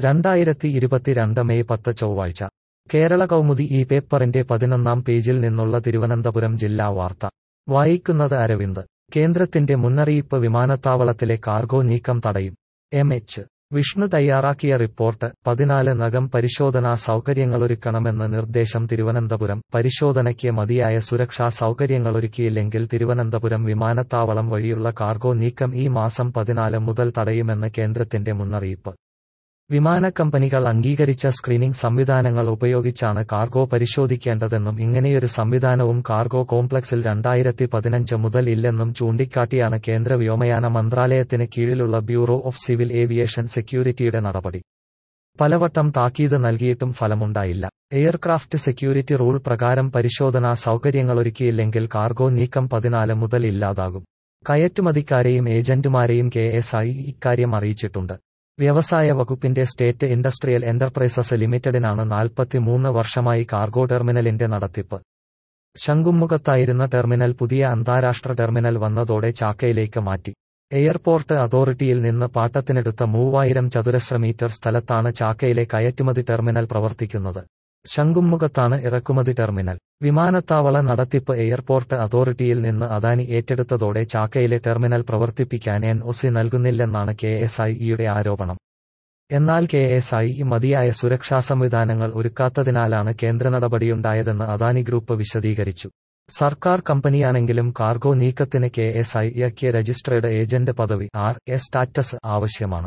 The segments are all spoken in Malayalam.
രണ്ടായിരത്തി ഇരുപത്തിരണ്ട് മെയ് പത്ത് ചൊവ്വാഴ്ച കേരള കൗമുദി ഈ പേപ്പറിന്റെ പതിനൊന്നാം പേജിൽ നിന്നുള്ള തിരുവനന്തപുരം ജില്ലാ വാർത്ത വായിക്കുന്നത് അരവിന്ദ് കേന്ദ്രത്തിന്റെ മുന്നറിയിപ്പ് വിമാനത്താവളത്തിലെ കാർഗോ നീക്കം തടയും എം എച്ച് വിഷ്ണു തയ്യാറാക്കിയ റിപ്പോർട്ട് പതിനാല് നഗം പരിശോധനാ സൗകര്യങ്ങളൊരുക്കണമെന്ന് നിർദ്ദേശം തിരുവനന്തപുരം പരിശോധനയ്ക്ക് മതിയായ സുരക്ഷാ സൗകര്യങ്ങളൊരുക്കിയില്ലെങ്കിൽ തിരുവനന്തപുരം വിമാനത്താവളം വഴിയുള്ള കാർഗോ നീക്കം ഈ മാസം പതിനാല് മുതൽ തടയുമെന്ന് കേന്ദ്രത്തിന്റെ മുന്നറിയിപ്പ് വിമാനക്കമ്പനികൾ അംഗീകരിച്ച സ്ക്രീനിംഗ് സംവിധാനങ്ങൾ ഉപയോഗിച്ചാണ് കാർഗോ പരിശോധിക്കേണ്ടതെന്നും ഇങ്ങനെയൊരു സംവിധാനവും കാർഗോ കോംപ്ലക്സിൽ രണ്ടായിരത്തി പതിനഞ്ച് മുതൽ ഇല്ലെന്നും ചൂണ്ടിക്കാട്ടിയാണ് കേന്ദ്ര വ്യോമയാന മന്ത്രാലയത്തിന് കീഴിലുള്ള ബ്യൂറോ ഓഫ് സിവിൽ ഏവിയേഷൻ സെക്യൂരിറ്റിയുടെ നടപടി പലവട്ടം താക്കീത് നൽകിയിട്ടും ഫലമുണ്ടായില്ല എയർക്രാഫ്റ്റ് സെക്യൂരിറ്റി റൂൾ പ്രകാരം പരിശോധനാ സൗകര്യങ്ങളൊരുക്കിയില്ലെങ്കിൽ കാർഗോ നീക്കം പതിനാല് മുതൽ ഇല്ലാതാകും കയറ്റുമതിക്കാരെയും ഏജന്റുമാരെയും കെ എസ് ഐ ഇക്കാര്യം അറിയിച്ചിട്ടുണ്ട് വ്യവസായ വകുപ്പിന്റെ സ്റ്റേറ്റ് ഇൻഡസ്ട്രിയൽ എന്റർപ്രൈസസ് ലിമിറ്റഡിനാണ് നാൽപ്പത്തിമൂന്ന് വർഷമായി കാർഗോ ടെർമിനലിന്റെ നടത്തിപ്പ് ശംഖുമുഖത്തായിരുന്ന ടെർമിനൽ പുതിയ അന്താരാഷ്ട്ര ടെർമിനൽ വന്നതോടെ ചാക്കയിലേക്ക് മാറ്റി എയർപോർട്ട് അതോറിറ്റിയിൽ നിന്ന് പാട്ടത്തിനെടുത്ത മൂവായിരം ചതുരശ്ര മീറ്റർ സ്ഥലത്താണ് ചാക്കയിലെ കയറ്റുമതി ടെർമിനൽ പ്രവർത്തിക്കുന്നത് ശംഖുമുഖത്താണ് ഇറക്കുമതി ടെർമിനൽ വിമാനത്താവള നടത്തിപ്പ് എയർപോർട്ട് അതോറിറ്റിയിൽ നിന്ന് അദാനി ഏറ്റെടുത്തതോടെ ചാക്കയിലെ ടെർമിനൽ പ്രവർത്തിപ്പിക്കാൻ എൻ ഒ സി നൽകുന്നില്ലെന്നാണ് കെ എസ് ഐ ഇയുടെ ആരോപണം എന്നാൽ കെ എസ് ഐ ഇ മതിയായ സുരക്ഷാ സംവിധാനങ്ങൾ ഒരുക്കാത്തതിനാലാണ് കേന്ദ്ര നടപടിയുണ്ടായതെന്ന് അദാനി ഗ്രൂപ്പ് വിശദീകരിച്ചു സർക്കാർ കമ്പനിയാണെങ്കിലും കാർഗോ നീക്കത്തിന് കെ എസ് ഐ ഇക്ക് രജിസ്ട്രേഡ് ഏജന്റ് പദവി ആർ എ സ്റ്റാറ്റസ് ആവശ്യമാണ്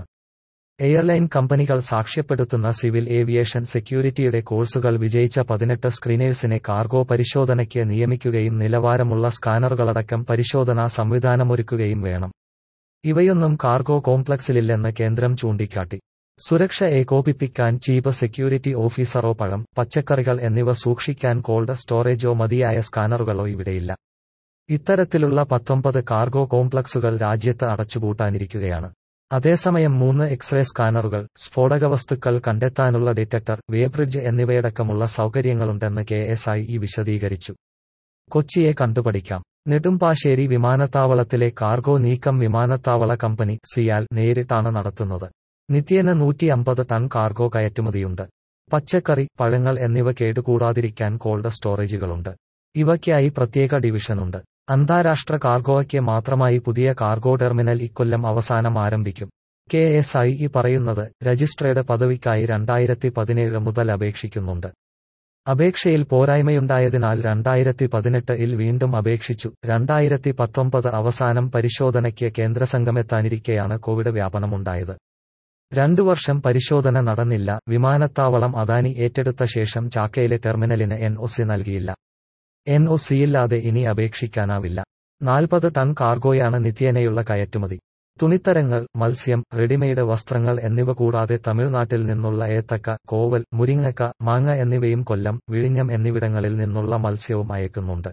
എയർലൈൻ കമ്പനികൾ സാക്ഷ്യപ്പെടുത്തുന്ന സിവിൽ ഏവിയേഷൻ സെക്യൂരിറ്റിയുടെ കോഴ്സുകൾ വിജയിച്ച പതിനെട്ട് സ്ക്രീനേഴ്സിനെ കാർഗോ പരിശോധനയ്ക്ക് നിയമിക്കുകയും നിലവാരമുള്ള സ്കാനറുകളടക്കം പരിശോധനാ സംവിധാനമൊരുക്കുകയും വേണം ഇവയൊന്നും കാർഗോ കോംപ്ലക്സിലില്ലെന്ന് കേന്ദ്രം ചൂണ്ടിക്കാട്ടി സുരക്ഷ ഏകോപിപ്പിക്കാൻ ചീഫ് സെക്യൂരിറ്റി ഓഫീസറോ പഴം പച്ചക്കറികൾ എന്നിവ സൂക്ഷിക്കാൻ കോൾഡ് സ്റ്റോറേജോ മതിയായ സ്കാനറുകളോ ഇവിടെയില്ല ഇത്തരത്തിലുള്ള പത്തൊമ്പത് കാർഗോ കോംപ്ലക്സുകൾ രാജ്യത്ത് അടച്ചുപൂട്ടാനിരിക്കുകയാണ് അതേസമയം മൂന്ന് എക്സ്റേ സ്കാനറുകൾ സ്ഫോടക വസ്തുക്കൾ കണ്ടെത്താനുള്ള ഡിറ്റക്ടർ വേബ്രിഡ്ജ് എന്നിവയടക്കമുള്ള സൗകര്യങ്ങളുണ്ടെന്ന് കെ എസ് ഐ ഇ വിശദീകരിച്ചു കൊച്ചിയെ കണ്ടുപഠിക്കാം നെടുമ്പാശ്ശേരി വിമാനത്താവളത്തിലെ കാർഗോ നീക്കം വിമാനത്താവള കമ്പനി സിയാൽ നേരിട്ടാണ് നടത്തുന്നത് നിത്യേന നൂറ്റി അമ്പത് ടൺ കാർഗോ കയറ്റുമതിയുണ്ട് പച്ചക്കറി പഴങ്ങൾ എന്നിവ കേടുകൂടാതിരിക്കാൻ കോൾഡ് സ്റ്റോറേജുകളുണ്ട് ഇവയ്ക്കായി പ്രത്യേക ഡിവിഷനുണ്ട് അന്താരാഷ്ട്ര കാർഗോയ്ക്ക് മാത്രമായി പുതിയ കാർഗോ ടെർമിനൽ ഇക്കൊല്ലം അവസാനം ആരംഭിക്കും കെ എസ് ഐ ഇ പറയുന്നത് രജിസ്ട്രേഡ് പദവിക്കായി രണ്ടായിരത്തി പതിനേഴ് മുതൽ അപേക്ഷിക്കുന്നുണ്ട് അപേക്ഷയിൽ പോരായ്മയുണ്ടായതിനാൽ രണ്ടായിരത്തി പതിനെട്ടിൽ വീണ്ടും അപേക്ഷിച്ചു രണ്ടായിരത്തി പത്തൊമ്പത് അവസാനം പരിശോധനയ്ക്ക് കേന്ദ്രസംഘമെത്താനിരിക്കെയാണ് കോവിഡ് വ്യാപനമുണ്ടായത് രണ്ടു വർഷം പരിശോധന നടന്നില്ല വിമാനത്താവളം അദാനി ഏറ്റെടുത്ത ശേഷം ചാക്കയിലെ ടെർമിനലിന് എൻ ഒ സി നൽകിയില്ല എൻ ഒ സിയില്ലാതെ ഇനി അപേക്ഷിക്കാനാവില്ല നാൽപ്പത് ടൺ കാർഗോയാണ് നിത്യേനയുള്ള കയറ്റുമതി തുണിത്തരങ്ങൾ മത്സ്യം റെഡിമെയ്ഡ് വസ്ത്രങ്ങൾ എന്നിവ കൂടാതെ തമിഴ്നാട്ടിൽ നിന്നുള്ള ഏത്തക്ക കോവൽ മുരിങ്ങക്ക മാങ്ങ എന്നിവയും കൊല്ലം വിഴിഞ്ഞം എന്നിവിടങ്ങളിൽ നിന്നുള്ള മത്സ്യവും അയക്കുന്നുണ്ട്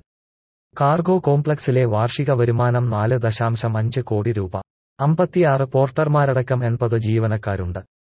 കാർഗോ കോംപ്ലക്സിലെ വാർഷിക വരുമാനം നാല് ദശാംശം അഞ്ച് കോടി രൂപ അമ്പത്തിയാറ് പോർട്ടർമാരടക്കം എൺപത് ജീവനക്കാരുണ്ട്